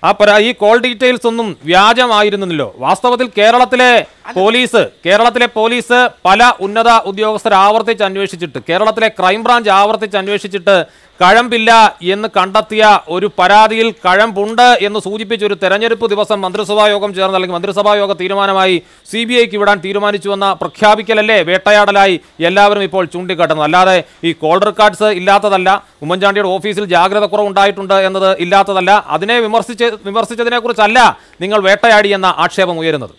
ആ പരാ ഈ കോൾ ഡീറ്റെയിൽസ് ഒന്നും വ്യാജമായിരുന്നില്ലല്ലോ വാസ്തവത്തിൽ കേരളത്തിലെ പോലീസ് കേരളത്തിലെ പോലീസ് പല ഉന്നത ഉദ്യോഗസ്ഥർ ആവർത്തിച്ച് അന്വേഷിച്ചിട്ട് കേരളത്തിലെ ക്രൈംബ്രാഞ്ച് ആവർത്തിച്ച് അന്വേഷിച്ചിട്ട് കഴമ്പില്ല എന്ന് കണ്ടെത്തിയ ഒരു പരാതിയിൽ കഴമ്പുണ്ട് എന്ന് സൂചിപ്പിച്ച ഒരു തെരഞ്ഞെടുപ്പ് ദിവസം മന്ത്രിസഭാ യോഗം ചേർന്ന് അല്ലെങ്കിൽ മന്ത്രിസഭാ യോഗ തീരുമാനമായി സി ബി ഐക്ക് വിടാൻ തീരുമാനിച്ചുവെന്ന പ്രഖ്യാപിക്കലല്ലേ വേട്ടയാടലായി എല്ലാവരും ഇപ്പോൾ ചൂണ്ടിക്കാട്ടുന്നത് അല്ലാതെ ഈ കോൾ റെക്കോർഡ്സ് ഇല്ലാത്തതല്ല ഉമ്മൻചാണ്ടിയുടെ ഓഫീസിൽ ജാഗ്രത കുറവുണ്ടായിട്ടുണ്ട് എന്നത് ഇല്ലാത്തതല്ല അതിനെ വിമർശിച്ച് വിമർശിച്ചതിനെ കുറിച്ചല്ല നിങ്ങൾ വേട്ടയാടി എന്ന ആക്ഷേപം ഉയരുന്നത്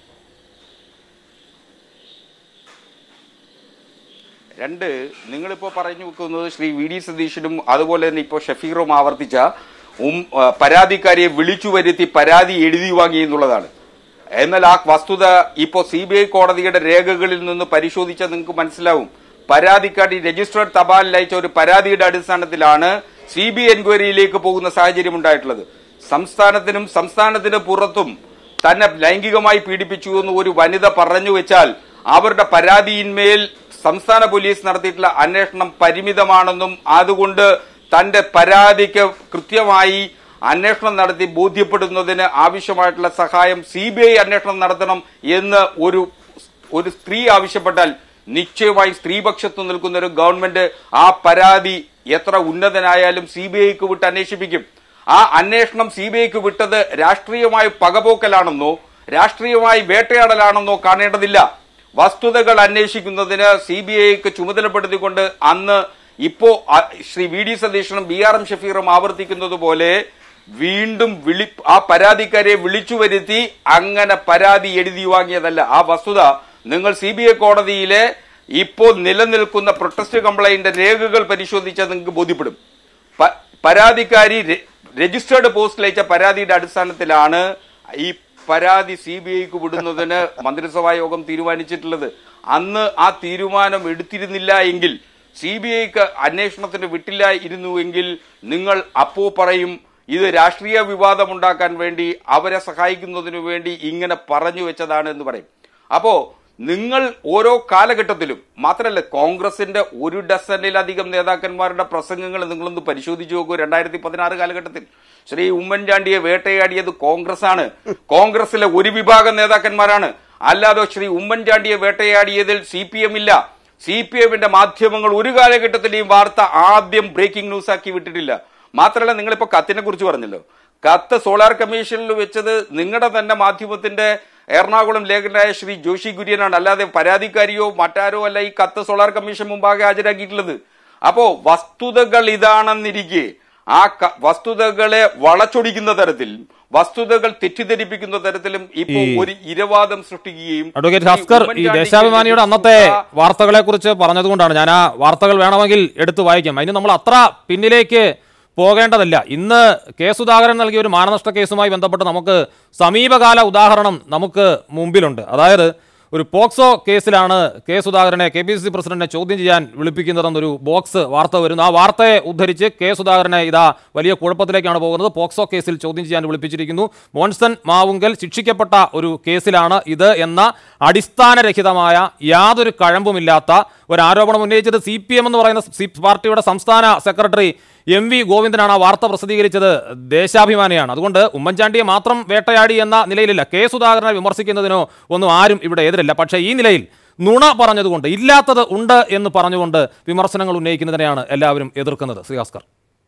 രണ്ട് നിങ്ങളിപ്പോൾ പറഞ്ഞു വെക്കുന്നത് ശ്രീ വി ഡി സതീശനും അതുപോലെ തന്നെ ഇപ്പോൾ ഷഫീറും ആവർത്തിച്ച ഉം ആ, പരാതിക്കാരിയെ വിളിച്ചു വരുത്തി പരാതി എഴുതി വാങ്ങി എന്നുള്ളതാണ് എന്നാൽ ആ വസ്തുത ഇപ്പോൾ സി ബി ഐ കോടതിയുടെ രേഖകളിൽ നിന്ന് പരിശോധിച്ചാൽ നിങ്ങൾക്ക് മനസ്സിലാവും പരാതിക്കാരി രജിസ്റ്റേർഡ് തപാലിൽ അയച്ച ഒരു പരാതിയുടെ അടിസ്ഥാനത്തിലാണ് സി ബി എൻക്വയറിയിലേക്ക് പോകുന്ന സാഹചര്യം ഉണ്ടായിട്ടുള്ളത് സംസ്ഥാനത്തിനും സംസ്ഥാനത്തിന് പുറത്തും തന്നെ ലൈംഗികമായി പീഡിപ്പിച്ചു എന്ന് ഒരു വനിത പറഞ്ഞു വെച്ചാൽ അവരുടെ പരാതിയിന്മേൽ സംസ്ഥാന പോലീസ് നടത്തിയിട്ടുള്ള അന്വേഷണം പരിമിതമാണെന്നും അതുകൊണ്ട് തന്റെ പരാതിക്ക് കൃത്യമായി അന്വേഷണം നടത്തി ബോധ്യപ്പെടുന്നതിന് ആവശ്യമായിട്ടുള്ള സഹായം സി ബി ഐ അന്വേഷണം നടത്തണം എന്ന് ഒരു ഒരു സ്ത്രീ ആവശ്യപ്പെട്ടാൽ നിശ്ചയമായും സ്ത്രീപക്ഷത്ത് നിൽക്കുന്ന ഒരു ഗവൺമെന്റ് ആ പരാതി എത്ര ഉന്നതനായാലും സി ബി ഐക്ക് വിട്ട് അന്വേഷിപ്പിക്കും ആ അന്വേഷണം സി ബി ഐക്ക് വിട്ടത് രാഷ്ട്രീയമായ പകപോക്കലാണെന്നോ രാഷ്ട്രീയമായി വേട്ടയാടലാണെന്നോ കാണേണ്ടതില്ല വസ്തുതകൾ അന്വേഷിക്കുന്നതിന് സി ബി ഐക്ക് ചുമതലപ്പെടുത്തിക്കൊണ്ട് അന്ന് ഇപ്പോ അ- ശ്രീ വി ഡി സതീശനും ബി ആർ എം ഷഫീറും ആവർത്തിക്കുന്നത് പോലെ വീണ്ടും വിളി ആ പരാതിക്കാരെ വിളിച്ചു വരുത്തി അങ്ങനെ പരാതി എഴുതി വാങ്ങിയതല്ല ആ വസ്തുത നിങ്ങൾ സി ബി ഐ കോടതിയിലെ ഇപ്പോൾ നിലനിൽക്കുന്ന പ്രൊട്ടസ്റ്റ് കംപ്ലൈന്റ് രേഖകൾ പരിശോധിച്ചാൽ നിങ്ങൾക്ക് ബോധ്യപ്പെടും പ- പരാതിക്കാരി രെ- രജിസ്റ്റേർഡ് പോസ്റ്റിൽ അയച്ച പരാതിയുടെ അടിസ്ഥാനത്തിലാണ് ഈ പരാതി സി ബി ഐക്ക് വിടുന്നതിന് മന്ത്രിസഭാ യോഗം തീരുമാനിച്ചിട്ടുള്ളത് അന്ന് ആ തീരുമാനം എടുത്തിരുന്നില്ല എങ്കിൽ സി ബി ഐക്ക് അന്വേഷണത്തിന് വിട്ടില്ല ഇരുന്നുവെങ്കിൽ നിങ്ങൾ അപ്പോ പറയും ഇത് രാഷ്ട്രീയ വിവാദമുണ്ടാക്കാൻ വേണ്ടി അവരെ സഹായിക്കുന്നതിനു വേണ്ടി ഇങ്ങനെ പറഞ്ഞു വെച്ചതാണ് എന്ന് പറയും അപ്പോ നിങ്ങൾ ഓരോ കാലഘട്ടത്തിലും മാത്രമല്ല കോൺഗ്രസിന്റെ ഒരു ഡസനിലധികം നേതാക്കന്മാരുടെ പ്രസംഗങ്ങൾ നിങ്ങളൊന്ന് പരിശോധിച്ചു നോക്കൂ രണ്ടായിരത്തി പതിനാറ് കാലഘട്ടത്തിൽ ശ്രീ ഉമ്മൻചാണ്ടിയെ വേട്ടയാടിയത് കോൺഗ്രസ് ആണ് കോൺഗ്രസിലെ ഒരു വിഭാഗം നേതാക്കന്മാരാണ് അല്ലാതെ ശ്രീ ഉമ്മൻചാണ്ടിയെ വേട്ടയാടിയതിൽ സി പി എം ഇല്ല സി പി എമ്മിന്റെ മാധ്യമങ്ങൾ ഒരു കാലഘട്ടത്തിൽ ഈ വാർത്ത ആദ്യം ബ്രേക്കിംഗ് ന്യൂസ് ആക്കി വിട്ടിട്ടില്ല മാത്രമല്ല നിങ്ങളിപ്പോ കത്തിനെ കുറിച്ച് പറഞ്ഞല്ലോ കത്ത് സോളാർ കമ്മീഷനിൽ വെച്ചത് നിങ്ങളുടെ തന്നെ മാധ്യമത്തിന്റെ എറണാകുളം ലേഖനായ ശ്രീ ജോഷി കുര്യനാണ് അല്ലാതെ പരാതിക്കാരിയോ മറ്റാരോ അല്ല ഈ കത്ത് സോളാർ കമ്മീഷൻ മുമ്പാകെ ഹാജരാക്കിയിട്ടുള്ളത് അപ്പോ വസ്തുതകൾ ഇതാണെന്നിരിക്കെ ആ ക- വസ്തുതകളെ വളച്ചൊടിക്കുന്ന തരത്തിൽ വസ്തുതകൾ തെറ്റിദ്ധരിപ്പിക്കുന്ന തരത്തിലും ഇപ്പോ ഈ- ഒരു ഇരവാദം സൃഷ്ടിക്കുകയും അഡ്വക്കേറ്റ് ഈ ഹസ്കർ ഈ ഉമ്മൻചാണ്ടിക്ക് ദേശാഭിമാനിയുടെ അന്നത്തെ ആ- വാർത്തകളെ കുറിച്ച് പറഞ്ഞതുകൊണ്ടാണ് ഞാൻ ആ വാർത്തകൾ വേണമെങ്കിൽ എടുത്തു വായിക്കാം അതിന് നമ്മൾ അത്ര പിന്നിലേക്ക് പോകേണ്ടതല്ല ഇന്ന് കെ സുധാകരൻ നൽകിയ ഒരു മാനനഷ്ട കേസുമായി ബന്ധപ്പെട്ട് നമുക്ക് സമീപകാല ഉദാഹരണം നമുക്ക് മുമ്പിലുണ്ട് അതായത് ഒരു പോക്സോ കേസിലാണ് കെ സുധാകരനെ കെ പി സി സി പ്രസിഡന്റിനെ ചോദ്യം ചെയ്യാൻ വിളിപ്പിക്കുന്നതെന്നൊരു ബോക്സ് വാർത്ത വരുന്നു ആ വാർത്തയെ ഉദ്ധരിച്ച് കെ സുധാകരനെ ഇതാ വലിയ കുഴപ്പത്തിലേക്കാണ് പോകുന്നത് പോക്സോ കേസിൽ ചോദ്യം ചെയ്യാൻ വിളിപ്പിച്ചിരിക്കുന്നു മോൺസൺ മാവുങ്കൽ ശിക്ഷിക്കപ്പെട്ട ഒരു കേസിലാണ് ഇത് എന്ന അടിസ്ഥാനരഹിതമായ യാതൊരു കഴമ്പുമില്ലാത്ത ഒരു ആരോപണം ഉന്നയിച്ചത് സി പി എം എന്ന് പറയുന്ന സി പാർട്ടിയുടെ സംസ്ഥാന സെക്രട്ടറി എം വി ഗോവിന്ദനാണ് ആ വാർത്ത പ്രസിദ്ധീകരിച്ചത് ദേശാഭിമാനിയാണ് അതുകൊണ്ട് ഉമ്മൻചാണ്ടിയെ മാത്രം വേട്ടയാടി എന്ന നിലയിലില്ല കെ സുധാകരനെ വിമർശിക്കുന്നതിനോ ഒന്നും ആരും ഇവിടെ എതിരില്ല പക്ഷേ ഈ നിലയിൽ നുണ പറഞ്ഞതുകൊണ്ട് ഇല്ലാത്തത് ഉണ്ട് എന്ന് പറഞ്ഞുകൊണ്ട് വിമർശനങ്ങൾ ഉന്നയിക്കുന്നതിനെയാണ് എല്ലാവരും എതിർക്കുന്നത് ശ്രീ ഭാസ്കർ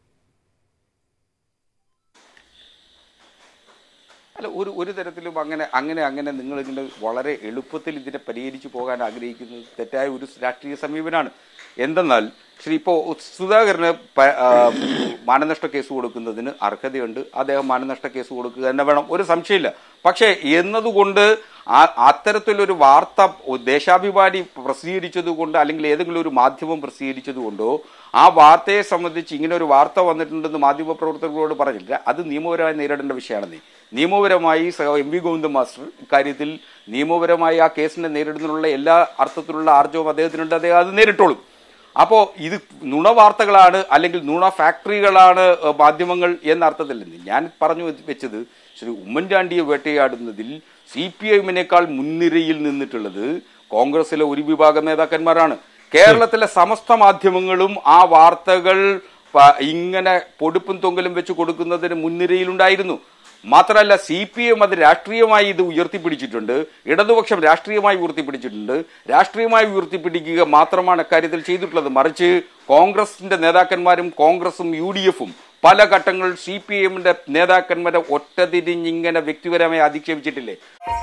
അല്ല ഒരു ഒരു തരത്തിലും അങ്ങനെ അങ്ങനെ അങ്ങനെ നിങ്ങൾ ഇങ്ങനെ വളരെ എളുപ്പത്തിൽ ഇതിനെ പരിഹരിച്ചു പോകാൻ ആഗ്രഹിക്കുന്നത് തെറ്റായ ഒരു രാഷ്ട്രീയ സമീപനമാണ് എന്തെന്നാൽ ശ്രീ ഇപ്പോൾ സുധാകരന് പ- ആ, മാനനഷ്ട കേസ് കൊടുക്കുന്നതിന് അർഹതയുണ്ട് അദ്ദേഹം മാനനഷ്ട കേസ് കൊടുക്കുക തന്നെ വേണം ഒരു സംശയമില്ല പക്ഷേ എന്നതുകൊണ്ട് ആ- അത്തരത്തിലൊരു വാർത്ത ദേശാഭിമാനി പ്രസിദ്ധീകരിച്ചത് കൊണ്ട് അല്ലെങ്കിൽ ഏതെങ്കിലും ഒരു മാധ്യമം പ്രസിദ്ധീകരിച്ചത് കൊണ്ടോ ആ വാർത്തയെ സംബന്ധിച്ച് ഇങ്ങനെ ഒരു വാർത്ത വന്നിട്ടുണ്ടെന്ന് മാധ്യമപ്രവർത്തകരോട് പറഞ്ഞില്ല അത് നിയമപരമായി നേരിടേണ്ട വിഷയമാണ് നിയമപരമായി സഹ എം വി ഗോവിന്ദ മാസ്റ്റർ ഇക്കാര്യത്തിൽ നിയമപരമായി ആ കേസിനെ നേരിടുന്നതിനുള്ള എല്ലാ അർത്ഥത്തിലുള്ള ആർജവും അദ്ദേഹത്തിനുണ്ട് അദ്ദേഹം അത് നേരിട്ടോളും അപ്പോൾ ഇത് നുണ വാർത്തകളാണ് അല്ലെങ്കിൽ നുണ ഫാക്ടറികളാണ് ഏഹ്, മാധ്യമങ്ങൾ എന്ന അർത്ഥത്തിൽ ഞാൻ പറഞ്ഞു വെ- വെച്ചത് ശ്രീ ഉമ്മൻചാണ്ടിയെ വേട്ടയാടുന്നതിൽ സി പി എമ്മിനേക്കാൾ മുൻനിരയിൽ നിന്നിട്ടുള്ളത് കോൺഗ്രസിലെ ഒരു വിഭാഗം നേതാക്കന്മാരാണ് കേരളത്തിലെ സമസ്ത മാധ്യമങ്ങളും ആ വാർത്തകൾ പ- ഇങ്ങനെ പൊടുപ്പും തൊങ്കലും വെച്ച് കൊടുക്കുന്നതിന് മുൻനിരയിലുണ്ടായിരുന്നു മാത്രമല്ല സി പി എം അത് രാഷ്ട്രീയമായി ഇത് ഉയർത്തിപ്പിടിച്ചിട്ടുണ്ട് ഇടതുപക്ഷം രാഷ്ട്രീയമായി ഉയർത്തിപ്പിടിച്ചിട്ടുണ്ട് രാഷ്ട്രീയമായി ഉയർത്തിപ്പിടിക്കുക മാത്രമാണ് അക്കാര്യത്തിൽ ചെയ്തിട്ടുള്ളത് മറിച്ച് കോൺഗ്രസിന്റെ നേതാക്കന്മാരും കോൺഗ്രസും യു ഡി എഫും പല ഘട്ടങ്ങളിൽ സി പി എമ്മിന്റെ നേതാക്കന്മാരെ ഒറ്റതിരിഞ്ഞിങ്ങനെ വ്യക്തിപരമായി അധിക്ഷേപിച്ചിട്ടില്ലേ